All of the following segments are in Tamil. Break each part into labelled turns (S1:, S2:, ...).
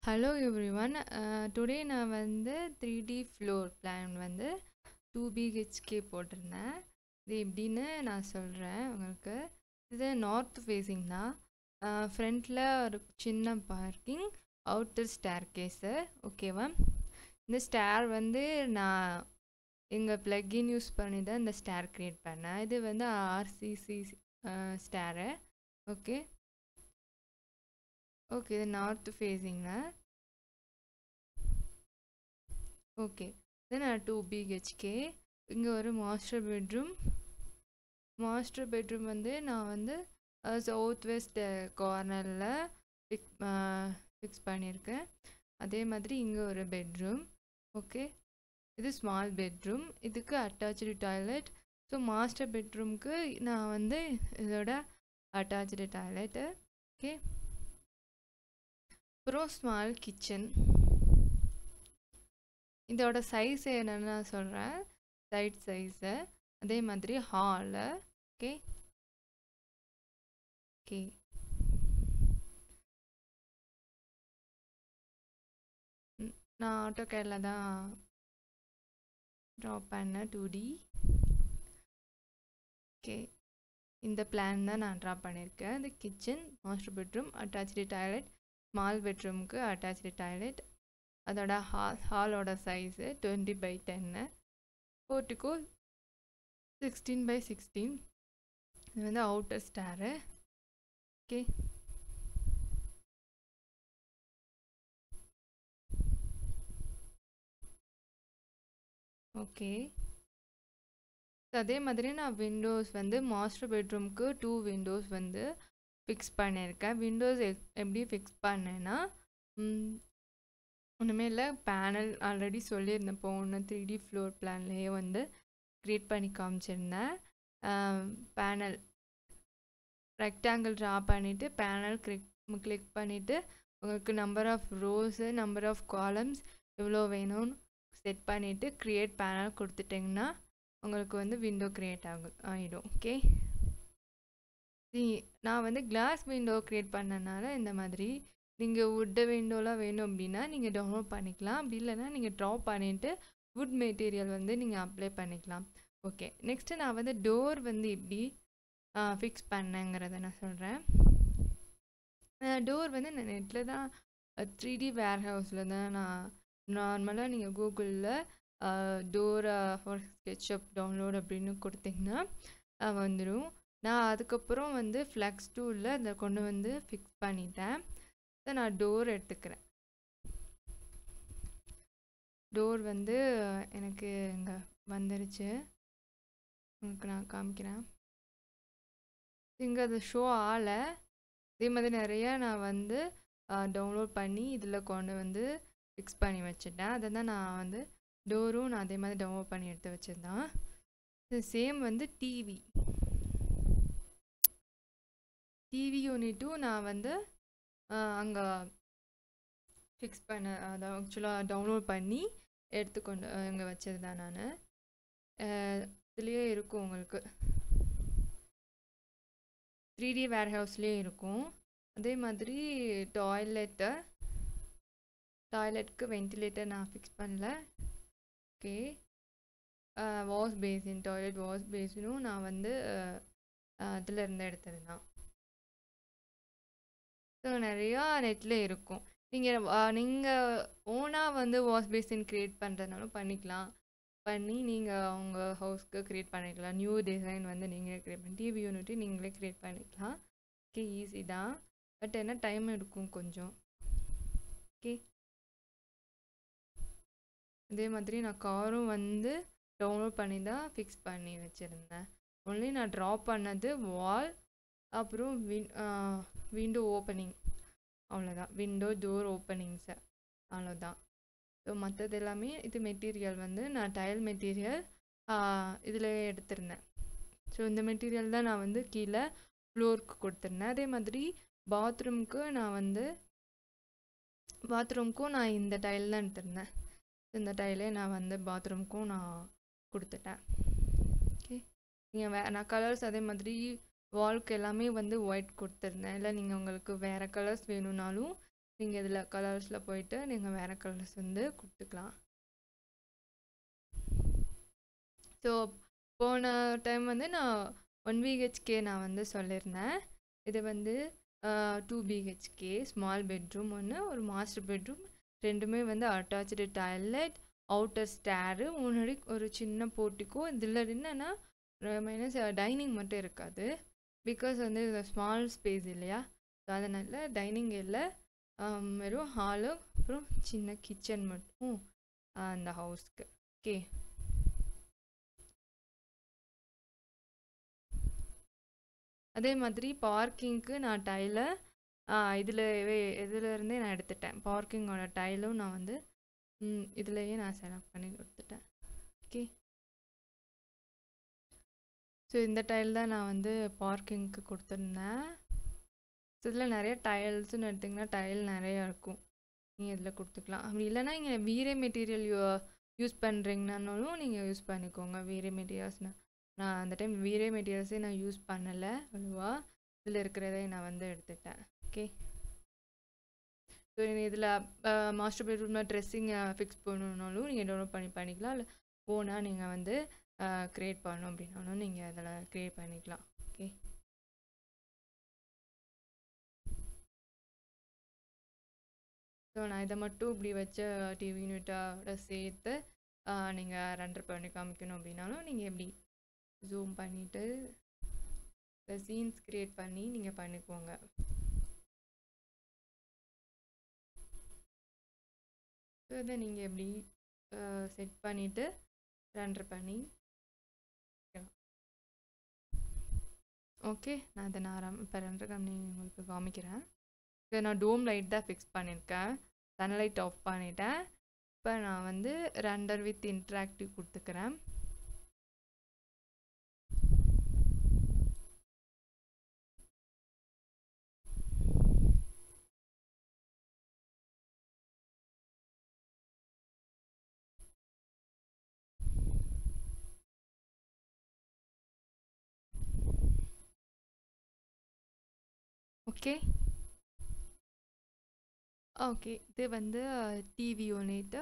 S1: ஹலோ எவ்ரிவன் டுடே நான் வந்து த்ரீ டி ஃப்ளோர் பிளான் வந்து டூ பிஹெச்கே போட்டிருந்தேன் இது எப்படின்னு நான் சொல்கிறேன் உங்களுக்கு இது நார்த் ஃபேஸிங் தான் ஃப்ரண்ட்டில் ஒரு சின்ன பார்க்கிங் அவுட்டர் ஸ்டேர் கேஸு ஓகேவா இந்த ஸ்டேர் வந்து நான் எங்கள் ப்ளக்கின் யூஸ் பண்ணி தான் இந்த ஸ்டேர் க்ரியேட் பண்ணேன் இது வந்து ஆர்சிசி ஸ்டேரு ஓகே ஓகே இது நார்த் ஃபேஸிங்க ஓகே இது நான் டூ பிஹெச்கே இங்கே ஒரு மாஸ்டர் பெட்ரூம் மாஸ்டர் பெட்ரூம் வந்து நான் வந்து சவுத் வெஸ்ட் கார்னரில் ஃபிக் ஃபிக்ஸ் பண்ணியிருக்கேன் அதே மாதிரி இங்கே ஒரு பெட்ரூம் ஓகே இது ஸ்மால் பெட்ரூம் இதுக்கு அட்டாச்சு டாய்லெட் ஸோ மாஸ்டர் பெட்ரூம்க்கு நான் வந்து இதோட அட்டாச்சு டாய்லெட்டு ஓகே அப்புறம் ஸ்மால் கிச்சன் இதோட சைஸ் என்னென்னு நான் சொல்கிறேன் சைட் சைஸு அதே மாதிரி ஹாலு ஓகே ஓகே நான் ஆட்டோ கேரில் தான் ட்ரா பண்ணேன் டூ டி ஓகே இந்த பிளான் தான் நான் ட்ரா பண்ணியிருக்கேன் இந்த kitchen master bedroom attach toilet small பெட்ரூமுக்கு அட்டாச்சு டாய்லெட் அதோட ஹால் ஹாலோட சைஸு டுவெண்ட்டி பை டென்னு போர்ட்டுக்கோ சிக்ஸ்டீன் பை சிக்ஸ்டீன் இது வந்து அவுட்டர் ஸ்டாரு ஓகே ஓகே அதே மாதிரி நான் விண்டோஸ் வந்து மாஸ்டர் பெட்ரூம்க்கு டூ விண்டோஸ் வந்து ஃபிக்ஸ் பண்ணியிருக்கேன் விண்டோஸ் எப்படி ஃபிக்ஸ் பண்ணேன்னா ஒன்றுமே இல்லை பேனல் ஆல்ரெடி சொல்லியிருந்தேன் இப்போ ஒன்று த்ரீ டி ஃப்ளோர் பிளான்லேயே வந்து க்ரியேட் பண்ணி காமிச்சிருந்தேன் பேனல் ரெக்டாங்கிள் ட்ரா பண்ணிவிட்டு பேனல் கிளிக் கிளிக் பண்ணிவிட்டு உங்களுக்கு number of rows number of columns எவ்வளோ வேணும்னு செட் பண்ணிவிட்டு க்ரியேட் பேனல் கொடுத்துட்டிங்கன்னா உங்களுக்கு வந்து விண்டோ க்ரியேட் ஆகும் ஆகிடும் ஓகே நான் வந்து கிளாஸ் விண்டோ க்ரியேட் பண்ணனால இந்த மாதிரி நீங்கள் வுட்டு விண்டோலாம் வேணும் அப்படின்னா நீங்கள் டவுன்லோட் பண்ணிக்கலாம் அப்படி இல்லைன்னா நீங்கள் ட்ரா பண்ணிவிட்டு வுட் மெட்டீரியல் வந்து நீங்கள் அப்ளை பண்ணிக்கலாம் ஓகே நெக்ஸ்ட்டு நான் வந்து டோர் வந்து எப்படி ஃபிக்ஸ் பண்ணேங்கிறத நான் சொல்கிறேன் டோர் வந்து நான் நெட்டில் தான் த்ரீ டி வேர் ஹவுஸில் தான் நான் நார்மலாக நீங்கள் கூகுளில் டோர் ஃபார் ஸ்கெட்சப் டவுன்லோட் அப்படின்னு கொடுத்தீங்கன்னா வந்துடும் நான் அதுக்கப்புறம் வந்து ஃப்ளக்ஸ் டூலில் அதை கொண்டு வந்து ஃபிக்ஸ் பண்ணிட்டேன் நான் டோர் எடுத்துக்கிறேன் டோர் வந்து எனக்கு இங்கே வந்துருச்சு உங்களுக்கு நான் காமிக்கிறேன் இங்கே அது ஷோ ஆகலை இதே மாதிரி நிறைய நான் வந்து டவுன்லோட் பண்ணி இதில் கொண்டு வந்து ஃபிக்ஸ் பண்ணி வச்சுட்டேன் அதை தான் நான் வந்து டோரும் நான் அதே மாதிரி டவுன்லோட் பண்ணி எடுத்து வச்சுருந்தேன் இது சேம் வந்து டிவி டிவி யூனிட்டும் நான் வந்து அங்கே ஃபிக்ஸ் பண்ண அதை ஆக்சுவலாக டவுன்லோட் பண்ணி எடுத்துக்கொண்டு இங்கே வச்சுருந்தேன் நான் இதுலேயே இருக்கும் உங்களுக்கு த்ரீ டி வேர் ஹவுஸ்லேயே இருக்கும் அதே மாதிரி டாய்லெட்டை டாய்லெட்க்கு வென்டிலேட்டர் நான் ஃபிக்ஸ் பண்ணல okay wash basin toilet wash பேசினும் நான் வந்து அதில் இருந்து எடுத்தது ஸோ நிறையா நெட்டில் இருக்கும் நீங்கள் நீங்கள் ஓனாக வந்து வாஷ் பேசின் க்ரியேட் பண்ணுறதுனாலும் பண்ணிக்கலாம் பண்ணி நீங்கள் உங்கள் ஹவுஸ்க்கு க்ரியேட் பண்ணிக்கலாம் நியூ டிசைன் வந்து நீங்களே க்ரியேட் பண்ணி டிவி யூனிட்டு நீங்களே க்ரியேட் பண்ணிக்கலாம் ஓகே ஈஸி தான் பட் என்ன டைம் எடுக்கும் கொஞ்சம் ஓகே அதே மாதிரி நான் காரும் வந்து டவுன்லோட் பண்ணி தான் ஃபிக்ஸ் பண்ணி வச்சுருந்தேன் ஒன்லி நான் ட்ரா பண்ணது வால் அப்புறம் வின் விண்டோ ஓப்பனிங் அவ்வளோதான் விண்டோ டோர் ஓப்பனிங்ஸு அவ்வளோதான் ஸோ மற்றது எல்லாமே இது மெட்டீரியல் வந்து நான் டைல் மெட்டீரியல் இதில் எடுத்திருந்தேன் ஸோ இந்த மெட்டீரியல் தான் நான் வந்து கீழே ஃப்ளோருக்கு கொடுத்துருந்தேன் அதே மாதிரி பாத்ரூம்க்கு நான் வந்து பாத்ரூம்க்கும் நான் இந்த டைல் தான் எடுத்திருந்தேன் இந்த டைலே நான் வந்து பாத்ரூம்க்கும் நான் கொடுத்துட்டேன் ஓகே நீங்கள் வே நான் கலர்ஸ் அதே மாதிரி வால்க்கு எல்லாமே வந்து ஒயிட் கொடுத்துருந்தேன் இல்லை நீங்கள் உங்களுக்கு வேறு கலர்ஸ் வேணும்னாலும் நீங்கள் இதில் கலர்ஸில் போயிட்டு நீங்கள் வேறு கலர்ஸ் வந்து கொடுத்துக்கலாம் ஸோ போன டைம் வந்து நான் ஒன் பிஹெச்கே நான் வந்து சொல்லியிருந்தேன் இது வந்து டூ பிஹெச்கே ஸ்மால் பெட்ரூம் ஒன்று ஒரு மாஸ்டர் பெட்ரூம் ரெண்டுமே வந்து அட்டாச்சு டாய்லெட் அவுட்டர் ஸ்டேரு முன்னாடி ஒரு சின்ன போர்ட்டிக்கோ இதில் என்னென்னா மைனஸ் டைனிங் மட்டும் இருக்காது பிகாஸ் வந்து இது ஸ்மால் ஸ்பேஸ் இல்லையா ஸோ அதனால் டைனிங் இல்லை வெறும் ஹாலு அப்புறம் சின்ன கிச்சன் மட்டும் அந்த ஹவுஸ்க்கு ஓகே அதே மாதிரி பார்க்கிங்க்கு நான் டைலை இதில் இதுலேருந்தே நான் எடுத்துட்டேன் பார்க்கிங்கோட டைலும் நான் வந்து இதுலேயே நான் செலக்ட் பண்ணி கொடுத்துட்டேன் ஓகே ஸோ இந்த டைல் தான் நான் வந்து பார்க்கிங்க்கு கொடுத்துருந்தேன் ஸோ இதில் நிறைய டைல்ஸ்னு எடுத்திங்கன்னா டைல் நிறையா இருக்கும் நீங்கள் இதில் கொடுத்துக்கலாம் அப்படி இல்லைன்னா இங்கே வீரே மெட்டீரியல் யூ யூஸ் பண்ணுறீங்கனாலும் நீங்கள் யூஸ் பண்ணிக்கோங்க வீரே மெட்டீரியல்ஸ்னால் நான் அந்த டைம் வீரே மெட்டீரியல்ஸே நான் யூஸ் பண்ணலை அவ்வளோவா இதில் இருக்கிறதே நான் வந்து எடுத்துட்டேன் ஓகே ஸோ இதில் மாஸ்டர் பெட்ரூமில் ட்ரெஸ்ஸிங் ஃபிக்ஸ் பண்ணணுன்னாலும் நீங்கள் டவுன்லோட் பண்ணி பண்ணிக்கலாம் இல்லை ஓனாக நீங்கள் வந்து க்ரியேட் பண்ணணும் அப்படின்னாலும் நீங்கள் அதில் க்ரியேட் பண்ணிக்கலாம் ஓகே ஸோ நான் இதை மட்டும் இப்படி வச்ச டிவி யூனிட்டோட சேர்த்து நீங்கள் ரெண்டர் பண்ணி காமிக்கணும் அப்படின்னாலும் நீங்கள் எப்படி ஜூம் பண்ணிவிட்டு இந்த சீன்ஸ் க்ரியேட் பண்ணி நீங்கள் பண்ணிக்கோங்க ஸோ இதை நீங்கள் எப்படி செட் பண்ணிவிட்டு ரெண்டர் பண்ணி ஓகே நான் இதை நான் இப்போ ரெண்டரை கம்மி உங்களுக்கு காமிக்கிறேன் இப்போ நான் டோம் லைட் தான் ஃபிக்ஸ் பண்ணியிருக்கேன் சன்லைட் ஆஃப் பண்ணிட்டேன் இப்போ நான் வந்து ரெண்டர் வித் இன்ட்ராக்டிவ் கொடுத்துக்கிறேன் ஓகே ஓகே இது வந்து டிவி யூனிட்டு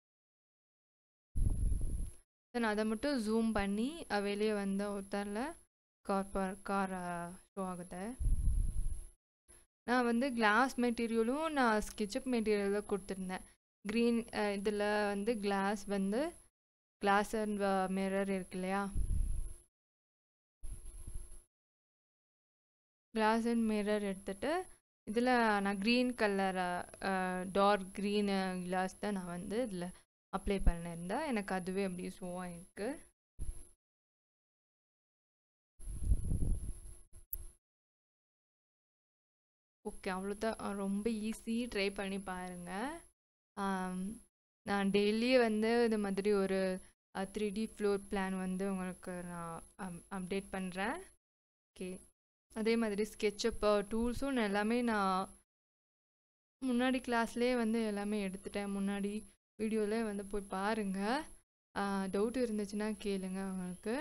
S1: நான் அதை மட்டும் ஜூம் பண்ணி வெளியே வந்து ஒருத்தரில் கார் பார் கார் ஷோ ஆகுது நான் வந்து கிளாஸ் மெட்டீரியலும் நான் ஸ்கெட்சப் மெட்டீரியலில் கொடுத்துருந்தேன் க்ரீன் இதில் வந்து கிளாஸ் வந்து கிளாஸ் அண்ட் மிரர் இருக்கு இல்லையா கிளாஸ் அண்ட் மிரர் எடுத்துகிட்டு இதில் நான் green colour dark green glass தான் நான் வந்து இதில் அப்ளை பண்ணியிருந்தேன் எனக்கு அதுவே அப்படி ஷோ ஆகிருக்கு ஓகே அவ்வளோதான் ரொம்ப ஈஸி ட்ரை பண்ணி பாருங்கள் நான் டெய்லி வந்து இது மாதிரி ஒரு த்ரீ டி ஃப்ளோர் பிளான் வந்து உங்களுக்கு நான் அப்டேட் பண்ணுறேன் ஓகே அதே மாதிரி ஸ்கெட்சப் டூல்ஸும் நான் எல்லாமே நான் முன்னாடி கிளாஸ்லேயே வந்து எல்லாமே எடுத்துட்டேன் முன்னாடி வீடியோவில் வந்து போய் பாருங்கள் டவுட் இருந்துச்சுன்னா கேளுங்க அவங்களுக்கு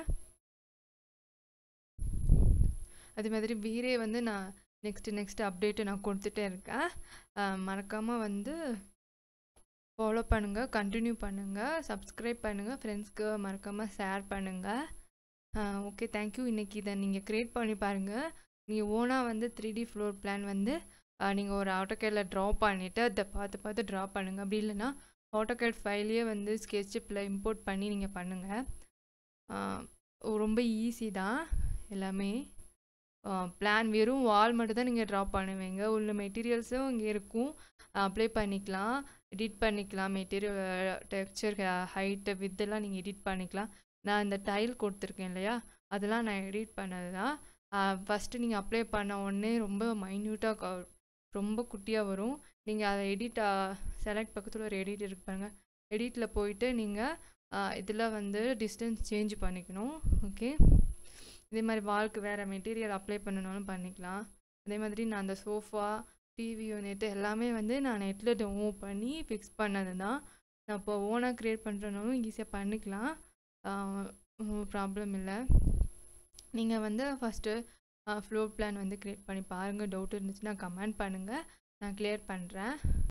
S1: அதே மாதிரி வீரே வந்து நான் நெக்ஸ்ட்டு நெக்ஸ்ட் அப்டேட்டு நான் கொடுத்துட்டே இருக்கேன் மறக்காமல் வந்து ஃபாலோ பண்ணுங்கள் கண்டினியூ பண்ணுங்கள் சப்ஸ்கிரைப் பண்ணுங்கள் ஃப்ரெண்ட்ஸ்க்கு மறக்காமல் ஷேர் பண்ணுங்கள் ஓகே தேங்க்யூ இன்றைக்கி இதை நீங்கள் க்ரியேட் பண்ணி பாருங்கள் நீங்கள் ஓனாக வந்து த்ரீ டி ஃப்ளோர் பிளான் வந்து நீங்கள் ஒரு ஆட்டோகேடில் ட்ரா பண்ணிவிட்டு அதை பார்த்து பார்த்து ட்ரா பண்ணுங்கள் அப்படி இல்லைன்னா ஆட்டோகேட் ஃபைலையே வந்து ஸ்கெட்சிப்பில் இம்போர்ட் பண்ணி நீங்கள் பண்ணுங்கள் ரொம்ப ஈஸி தான் எல்லாமே பிளான் வெறும் வால் மட்டும் தான் நீங்கள் ட்ரா பண்ணுவீங்க உள்ள மெட்டீரியல்ஸும் இங்கே இருக்கும் அப்ளை பண்ணிக்கலாம் எடிட் பண்ணிக்கலாம் மெட்டீரியல் டெக்ஸ்சர் ஹைட்டு வித்தெல்லாம் நீங்கள் எடிட் பண்ணிக்கலாம் நான் இந்த டைல் கொடுத்துருக்கேன் இல்லையா அதெல்லாம் நான் எடிட் பண்ணது தான் ஃபஸ்ட்டு நீங்கள் அப்ளை பண்ண உடனே ரொம்ப மைன்யூட்டாக ரொம்ப குட்டியாக வரும் நீங்கள் அதை எடிட் செலக்ட் பக்கத்தில் ஒரு எடிட் இருக்கு பாருங்கள் எடிட்டில் போயிட்டு நீங்கள் இதில் வந்து டிஸ்டன்ஸ் சேஞ்ச் பண்ணிக்கணும் ஓகே இதே மாதிரி வால்க்கு வேறு மெட்டீரியல் அப்ளை பண்ணணும்னு பண்ணிக்கலாம் அதே மாதிரி நான் அந்த சோஃபா டிவி யூனிட் எல்லாமே வந்து நான் நெட்டில் டெமோ பண்ணி ஃபிக்ஸ் பண்ணது தான் நான் இப்போ ஓனாக க்ரியேட் பண்ணுறனாலும் ஈஸியாக பண்ணிக்கலாம் ப்ராப்ளம் இல்லை நீங்கள் வந்து ஃபஸ்ட்டு ஃப்ளோர் பிளான் வந்து க்ரியேட் பண்ணி பாருங்கள் டவுட் இருந்துச்சுன்னா கமெண்ட் பண்ணுங்கள் நான் கிளியர் பண்ணுறேன்